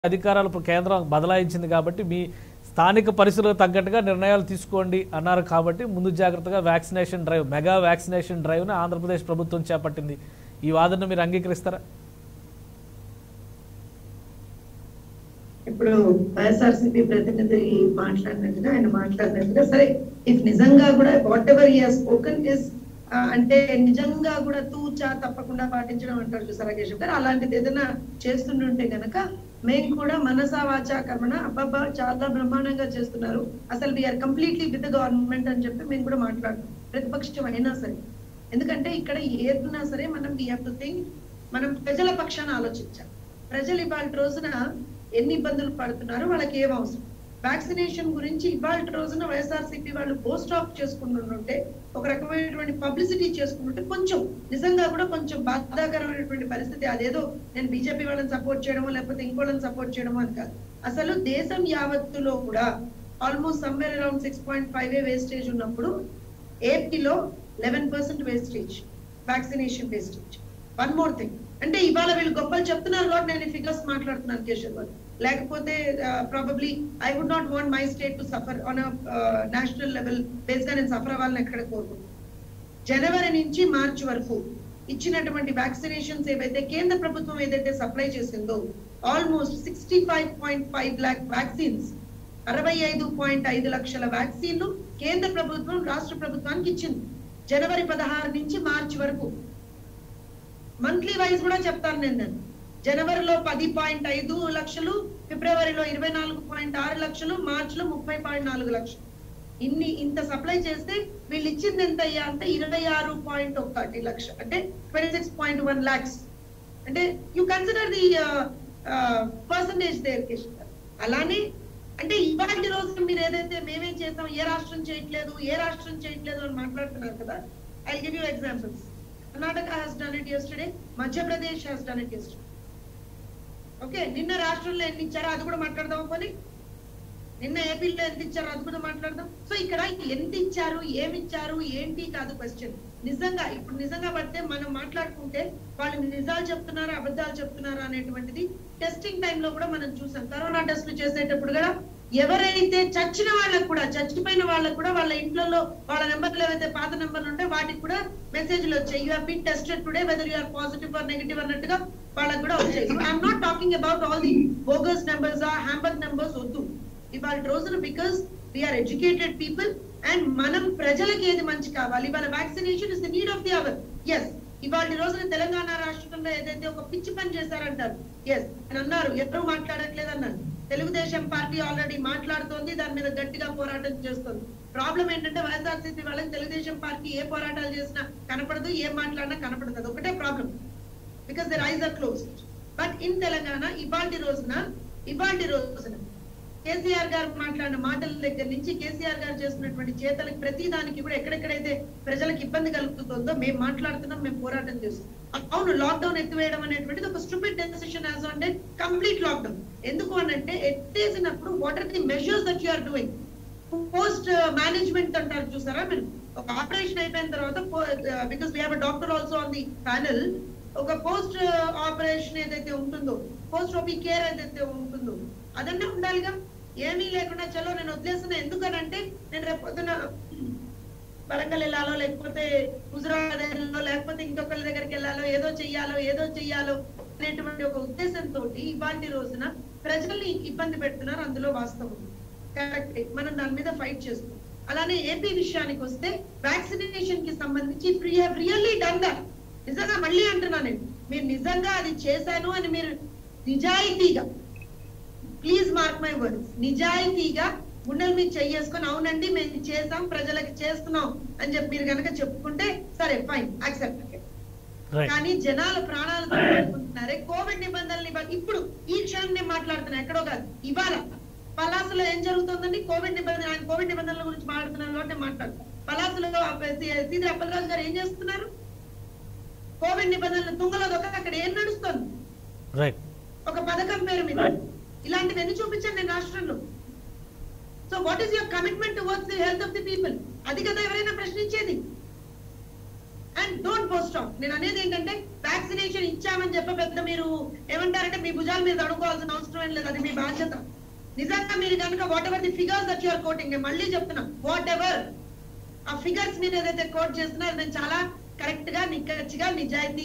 అధికారాలు ఇప్పుడు కేంద్రం బదలాయించింది కాబట్టి మీ స్థానిక పరిస్థితులకు తగ్గట్టుగా నిర్ణయాలు తీసుకోండి అన్నారు కాబట్టి ముందు జాగ్రత్తగా వ్యాక్సినేషన్ డ్రైవ్ మెగా వ్యాక్సినేషన్ డ్రైవ్ను ఆంధ్రప్రదేశ్ ప్రభుత్వం చేపట్టింది ఈ వాదనను మీరు అంగీకరిస్తారా ఇప్పుడు వైఎస్ఆర్సీపీ ప్రతినిధి మాట్లాడినట్టుగా ఆయన మాట్లాడినట్టుగా సరే ఇఫ్ నిజంగా కూడా వాట్ ఎవర్ ఈ స్పోకన్ ఇస్ అంటే నిజంగా కూడా తూచా తప్పకుండా పాటించడం అంటారు చూసారా కేశవ్ గారు అలాంటిది ఏదైనా చేస్తుంటుంటే గనక మేము కూడా మనసా వాచా కర్మణ అబ్బాబ్బా చాలా బ్రహ్మాండంగా చేస్తున్నారు అసలు వీఆర్ కంప్లీట్లీ విత్ గవర్నమెంట్ అని చెప్పి మేము కూడా మాట్లాడుతాం ప్రతిపక్షం అయినా సరే ఎందుకంటే ఇక్కడ ఏదున్నా సరే మనం వీ టు థింక్ మనం ప్రజల పక్షాన ఆలోచించాం ప్రజలు ఇవాళ రోజున ఎన్ని ఇబ్బందులు పడుతున్నారు వాళ్ళకి ఏం అవసరం వ్యాక్సినేషన్ గురించి ఇవాళ రోజున వైఎస్ఆర్సీపీ వాళ్ళు పోస్ట్ ఆఫ్ చేసుకుంటుంటే ఒక రకమైనటువంటి పబ్లిసిటీ చేసుకుంటుంటే కొంచెం నిజంగా కూడా కొంచెం బాధాకరమైనటువంటి పరిస్థితి అదేదో నేను బీజేపీ వాళ్ళని సపోర్ట్ చేయడమో లేకపోతే ఇంకోళ్ళని సపోర్ట్ చేయడమో అని కాదు అసలు దేశం యావత్తులో కూడా almost somewhere around six point five wastage ఉన్నప్పుడు ఏపీలో eleven percent wastage vaccination wastage one more thing అంటే ఇవాళ వీళ్ళు గొప్పలు చెప్తున్నారు కాబట్టి నేను ఫిగర్స్ మాట్లాడుతున్నాను కేశవ్ గారు లేకపోతే probably I would not want my state to suffer on national level base గా నేను సఫర్ అవ్వాలని ఎక్కడ కోరుకుంటున్నాను జనవరి నుంచి మార్చి వరకు ఇచ్చినటువంటి వ్యాక్సినేషన్స్ ఏవైతే కేంద్ర ప్రభుత్వం ఏదైతే సప్లై చేసిందో almost sixty five point five lakh vaccines అరవై ఐదు పాయింట్ ఐదు లక్షల వ్యాక్సిన్లు కేంద్ర ప్రభుత్వం రాష్ట్ర ప్రభుత్వానికి ఇచ్చింది జనవరి పదహారు నుంచి మార్చి వరకు మంత్లీ వైజ్ కూడా చెప్తాను నేను దాన్ని. జనవరిలో పది పాయింట్ ఐదు లక్షలు ఫిబ్రవరిలో ఇరవై నాలుగు పాయింట్ ఆరు లక్షలు మార్చిలో ముప్పై పాయింట్ నాలుగు లక్షలు ఇన్ని ఇంత సప్లై చేస్తే వీళ్ళు ఇచ్చింది ఎంత అయ్యా అంటే ఇరవై ఆరు పాయింట్ ఒకటి లక్ష అంటే twenty six point one lakhs అంటే you consider the percentage there Kishan అలానే అంటే ఇవాటి రోజు మీరు ఏదైతే మేమేం చేస్తాం ఏ రాష్ట్రం చేయట్లేదు ఏ రాష్ట్రం చేయట్లేదు అని మాట్లాడుతున్నారు కదా I give you examples Karnataka has done it yesterday Madhya Pradesh has done it yesterday okay నిన్న రాష్ట్రంలో ఎన్ని ఇచ్చారో అది కూడా మాట్లాడదాం పోనీ నిన్న ఏపీలో ఎంత ఇచ్చారో అది కూడా మాట్లాడదాం సో ఇక్కడ ఎంత ఇచ్చారు ఏమి ఇచ్చారు ఏంటి కాదు క్వశ్చన్ నిజంగా ఇప్పుడు నిజంగా పడితే మనం మాట్లాడుకుంటే వాళ్ళు నిజాలు చెప్తున్నారా అబద్ధాలు చెప్తున్నారా అనేటువంటిది టెస్టింగ్ టైంలో కూడా మనం చూసాం కరోనా టెస్టులు చేసేటప్పుడు కూడా ఎవరైతే చచ్చిన వాళ్ళకు కూడా చచ్చిపోయిన వాళ్ళకు కూడా వాళ్ళ ఇంట్లో వాళ్ళ నెంబర్లు ఏవైతే పాత నెంబర్లు ఉంటే వాటికి కూడా మెసేజ్లు వచ్చాయి you been tested today whether you're positive or negative అన్నట్టుగా వాళ్ళకి కూడా వచ్చాయి I'm not talking about all the bogus numbers ఆ హ్యాంబర్గ్ నెంబర్స్ వద్దు ఇవాళ రోజున because we're educated people and మనం ప్రజలకి ఏది మంచి కావాలి ఇవాళ vaccination is the need of the hour as ఇవాళ రోజున తెలంగాణ రాష్ట్రంలో ఏదైతే ఒక పిచ్చి పని చేశారంటారు ఎస్ అని అన్నారు ఎవరు మాట్లాడట్లేదు అన్నారు తెలుగుదేశం పార్టీ ఆల్రెడీ మాట్లాడుతోంది దాని మీద గట్టిగా పోరాటం చేస్తుంది ప్రాబ్లం ఏంటంటే వైఎస్ఆర్సీపీ వాళ్ళకి తెలుగుదేశం పార్టీ ఏ పోరాటాలు చేసినా కనపడదు ఏం మాట్లాడినా కనపడదు అది ఒకటే problem because their eyes are closed but in Telangana ఇవాళ రోజున ఇవాళ రోజున కేసీఆర్ గారు మాట్లాడిన మాటల దగ్గర నుంచి కేసీఆర్ గారు చేస్తున్నటువంటి చేతలకి ప్రతి దానికి కూడా ఎక్కడెక్కడైతే ప్రజలకు ఇబ్బంది కలుగుతుందో మేము మాట్లాడుతున్నాం మేము పోరాటం చేస్తున్నాం అవును లాక్డౌన్ ఎత్తివేయడం అనేటువంటిది ఒక స్టూపిడ్ డెసిషన్ యాజ్ అంటే కంప్లీట్ లాక్డౌన్ ఎందుకు అనంటే ఎత్తేసినప్పుడు what are the measures that you are doing post management అంటారు చూసారా మీరు ఒక ఆపరేషన్ అయిపోయిన తర్వాత because we have doctor also on the panel ఒక పోస్ట్ ఆపరేషన్ ఏదైతే ఉంటుందో పోస్ట్ ఓపీ కేర్ ఏదైతే ఉంటుందో అదన్నీ ఉండాలిగా ఏమీ లేకుండా చలో నేను వదిలేస్తున్నా ఎందుకనంటే నేను రేపు పొద్దున వరంగల్ వెళ్ళాలో లేకపోతే హుజరాబాద్ వెళ్ళాలో లేకపోతే ఇంకొకరి దగ్గరికి వెళ్ళాలో ఏదో చెయ్యాలో ఏదో చెయ్యాలో అనేటువంటి ఒక ఉద్దేశంతో ఇవాటి రోజున ప్రజల్ని ఇబ్బంది పెడుతున్నారు అందులో వాస్తవం కరెక్ట్ మనం దాని మీద ఫైట్ చేస్తాం అలానే ఏపీ విషయానికి వస్తే వ్యాక్సినేషన్ కి సంబంధించి రియల్లీ డన్ దట్ నిజంగా మళ్ళీ అంటున్నా నేను మీరు నిజంగా అది చేశాను అని మీరు నిజాయితీగా ప్లీజ్ మార్క్ మై వర్డ్స్ నిజాయితీగా గుండెల మీద చెయ్యేసుకొని అవునండి మేము చేసాం ప్రజలకి చేస్తున్నాం అని చెప్పి మీరు కనుక చెప్పుకుంటే సరే ఫైన్ యాక్సెప్ట్ రైట్ కానీ జనాల ప్రాణాలు తీసుకుంటున్నారే కోవిడ్ నిబంధనలు ఇవ్వాలి ఇప్పుడు ఈ క్షణం నేను మాట్లాడుతున్నా ఎక్కడో కాదు ఇవాళ పలాసలో ఏం జరుగుతుందండి కోవిడ్ నిబంధన ఆయన కోవిడ్ నిబంధనల గురించి మాట్లాడుతున్నాను కాబట్టి నేను మాట్లాడుతాను పలాసలో సీది అప్పలరాజు గారు ఏం చేస్తున్నారు కోవిడ్ నిబంధనలు తుంగలో దొక్క అక్కడ ఏం నడుస్తుంది రైట్ ఒక పథకం పేరు మీద ఇలాంటివన్నీ చూపించండి నేను రాష్ట్రంలో so what is your commitment towards the health of the people అది కదా ఎవరైనా ప్రశ్నించేది అండ్ డోంట్ పోస్ట్ ఆఫ్ నేను అనేది ఏంటంటే వ్యాక్సినేషన్ ఇచ్చామని చెప్పి పెద్ద మీరు ఏమంటారంటే మీ భుజాల మీద అడుకోవాల్సిన అవసరం ఏం లేదు అది మీ బాధ్యత నిజంగా మీరు కనుక whatever the figures that you're quoting నేను మళ్ళీ చెప్తున్నా వాట్ ఎవర్ ఆ ఫిగర్స్ మీరు ఏదైతే కోట్ చేస్తున్నారో నేను చాలా కరెక్ట్ గా నిక్కచ్చిగా నిజాయితీ